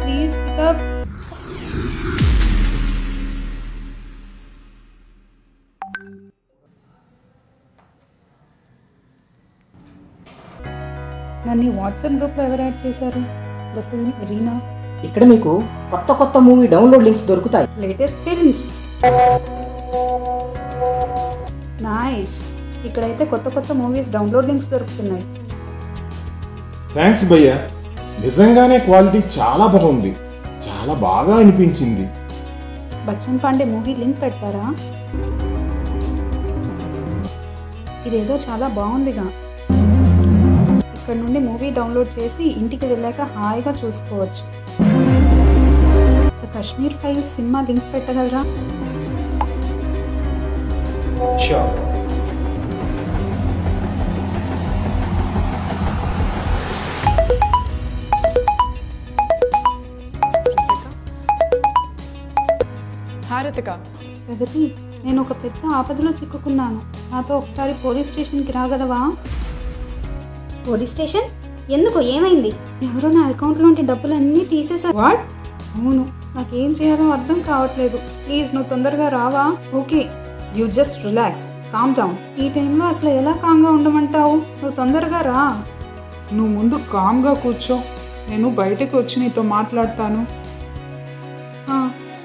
please pickup నన్ను WhatsApp గ్రూప్లో ఎవరు యాడ్ చేశారు ద ఫిల్మ్ రీనా ఇక్కడ మీకు కొత్త కొత్త మూవీ డౌన్లోడ్ లింక్స్ దొరుకుతాయి లేటెస్ట్ ఫిల్మ్స్ నైస్ ఇక్కడైతే కొత్త కొత్త మూవీస్ డౌన్లోడ్ లింక్స్ దొరుకుతున్నాయి థ్యాంక్స్ భయ్య నిజంగానే క్వాలిటీ చాలా బాగుంది చాలా బాగా అనిపించింది బచ్చన్ పాండే మూవీ లింక్ పెడతారా ఇదేదో చాలా బాగుందిగా ఇక్కడ నుండి మూవీ డౌన్లోడ్ చేసి ఇంటికి వెళ్ళాక హాయిగా చూసుకోవచ్చు the Kashmir files cinema link పెట్టగలరా షూర్ హారతిక ప్రగతి నేను ఒక పెద్ద ఆపదలో చిక్కుకున్నాను నాతో ఒకసారి పోలీస్ స్టేషన్కి రాగలవా పోలీస్ స్టేషన్ ఎందుకు ఏమైంది ఎవరో నా అకౌంట్లోంటి డబ్బులన్నీ తీసేశారు వాట్ అవును నాకేం చేయాలో అర్థం కావట్లేదు ప్లీజ్ నువ్వు తొందరగా రావా okay you just relax calm down ఈ టైంలో అసలు ఎలా కామ్గా ఉండమంటావు నువ్వు తొందరగా రా నువ్వు ముందు కామ్గా కూర్చో నేను బయటకు వచ్చి నీతో మాట్లాడతాను ఆ,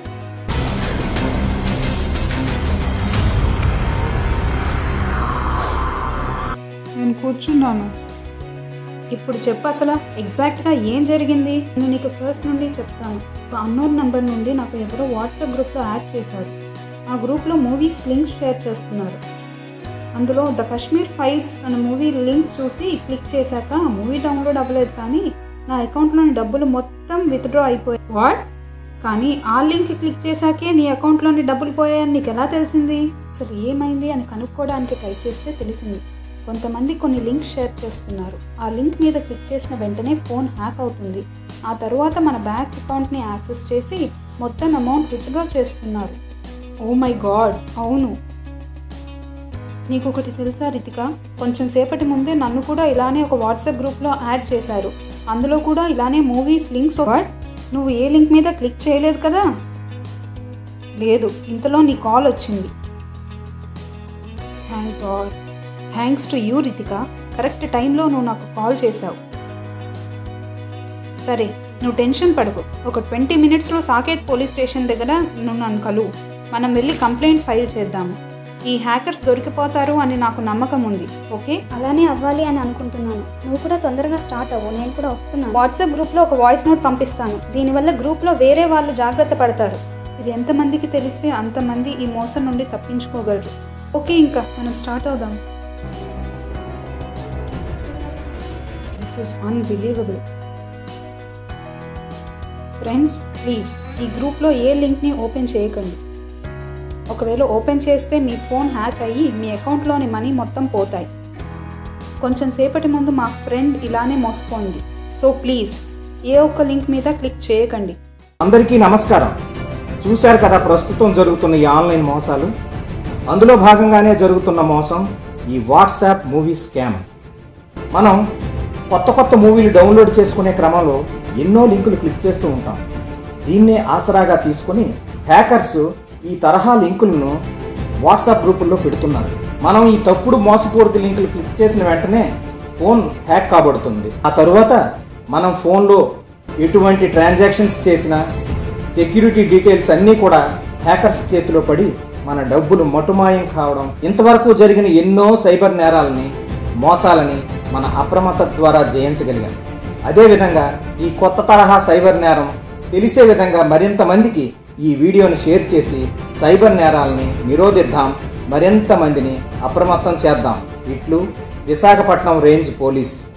నేను కూర్చున్నాను ఇప్పుడు చెప్పు అసలు ఎగ్జాక్ట్గా ఏం జరిగింది నేను నీకు ఫస్ట్ నుండి చెప్తాను ఒక అన్నోన్ నెంబర్ నుండి నాకు ఎవరో వాట్సాప్ గ్రూప్లో యాడ్ చేశారు ఆ గ్రూప్లో మూవీస్ లింక్స్ షేర్ చేస్తున్నారు అందులో ద కశ్మీర్ ఫైల్స్ అనే మూవీ లింక్ చూసి క్లిక్ చేశాక మూవీ డౌన్లోడ్ అవ్వలేదు కానీ నా అకౌంట్లోని డబ్బులు మొత్తం విత్డ్రా అయిపోయాయి వాట్ కానీ ఆ లింక్ క్లిక్ చేశాకే నీ అకౌంట్లోని డబ్బులు పోయాయని నీకు ఎలా తెలిసింది అసలు ఏమైంది అని కనుక్కోవడానికి ట్రై చేస్తే తెలిసింది కొంతమంది కొన్ని లింక్స్ షేర్ చేస్తున్నారు ఆ లింక్ మీద క్లిక్ చేసిన వెంటనే ఫోన్ హ్యాక్ అవుతుంది ఆ తరువాత మన బ్యాంక్ అకౌంట్ని యాక్సెస్ చేసి మొత్తం అమౌంట్ విత్డ్రా చేస్తున్నారు ఓ మై గాడ్ అవును నీకు ఒకటి తెలుసా రితిక కొంచెం సేపటి ముందే నన్ను కూడా ఇలానే ఒక వాట్సాప్ గ్రూప్లో యాడ్ చేశారు అందులో కూడా ఇలానే మూవీస్ లింక్స్ వాట్ నువ్వు ఏ లింక్ మీద క్లిక్ చేయలేదు కదా లేదు ఇంతలో నీ కాల్ వచ్చింది thank god thanks to you Ritika correct టైంలో నువ్వు నాకు కాల్ చేశావు సరే నువ్వు టెన్షన్ పడకు ఒక ట్వంటీ మినిట్స్లో సాకేత్ పోలీస్ స్టేషన్ దగ్గర నువ్వు నన్ను కలువు మనం వెళ్ళి కంప్లైంట్ ఫైల్ చేద్దాము ఈ హ్యాకర్స్ దొరికిపోతారు అని నాకు నమ్మకం ఉంది ఓకే అలానే అవ్వాలి అని అనుకుంటున్నాను నువ్వు కూడా తొందరగా స్టార్ట్ అవ్వు నేను కూడా వస్తున్నాను వాట్సాప్ గ్రూప్లో ఒక వాయిస్ నోట్ పంపిస్తాను దీనివల్ల గ్రూప్లో వేరే వాళ్ళు జాగ్రత్త పడతారు ఇది ఎంతమందికి తెలిస్తే అంతమంది ఈ మోసం నుండి తప్పించుకోగలరు ఓకే ఇంకా మనం స్టార్ట్ అవుదాం this is unbelievable friends please ఈ గ్రూప్లో ఏ లింక్ని ఓపెన్ చేయకండి ఒకవేళ ఓపెన్ చేస్తే మీ ఫోన్ హ్యాక్ అయ్యి మీ అకౌంట్లోని మనీ మొత్తం పోతాయి కొంచెం సేపటి ముందు మా ఫ్రెండ్ ఇలానే మోసపోయింది సో ప్లీజ్ ఏ ఒక్క లింక్ మీద క్లిక్ చేయకండి అందరికీ నమస్కారం చూశారు కదా ప్రస్తుతం జరుగుతున్న ఈ ఆన్లైన్ మోసాలు అందులో భాగంగానే జరుగుతున్న మోసం ఈ వాట్సాప్ మూవీ స్కామ్ మనం కొత్త కొత్త మూవీలు డౌన్లోడ్ చేసుకునే క్రమంలో ఎన్నో లింకులు క్లిక్ చేస్తూ ఉంటాం దీన్నే ఆసరాగా తీసుకుని హ్యాకర్స్ ఈ తరహా లింకులను వాట్సాప్ గ్రూపుల్లో పెడుతున్నారు మనం ఈ తప్పుడు మోసపూరిత లింకులు క్లిక్ చేసిన వెంటనే ఫోన్ హ్యాక్ కాబడుతుంది ఆ తరువాత మనం ఫోన్లో ఎటువంటి ట్రాన్సాక్షన్స్ చేసినా సెక్యూరిటీ డీటెయిల్స్ అన్నీ కూడా హ్యాకర్స్ చేతిలో పడి మన డబ్బులు మటుమాయం కావడం ఇంతవరకు జరిగిన ఎన్నో సైబర్ నేరాలని మోసాలని మన అప్రమత్తత ద్వారా జయించగలిగాం అదేవిధంగా ఈ కొత్త తరహా సైబర్ నేరం తెలిసే విధంగా మరింత మందికి ఈ వీడియోని షేర్ చేసి సైబర్ నేరాలని నిరోధిద్దాం మరింత మందిని అప్రమత్తం చేద్దాం ఇట్లు విశాఖపట్నం రేంజ్ పోలీస్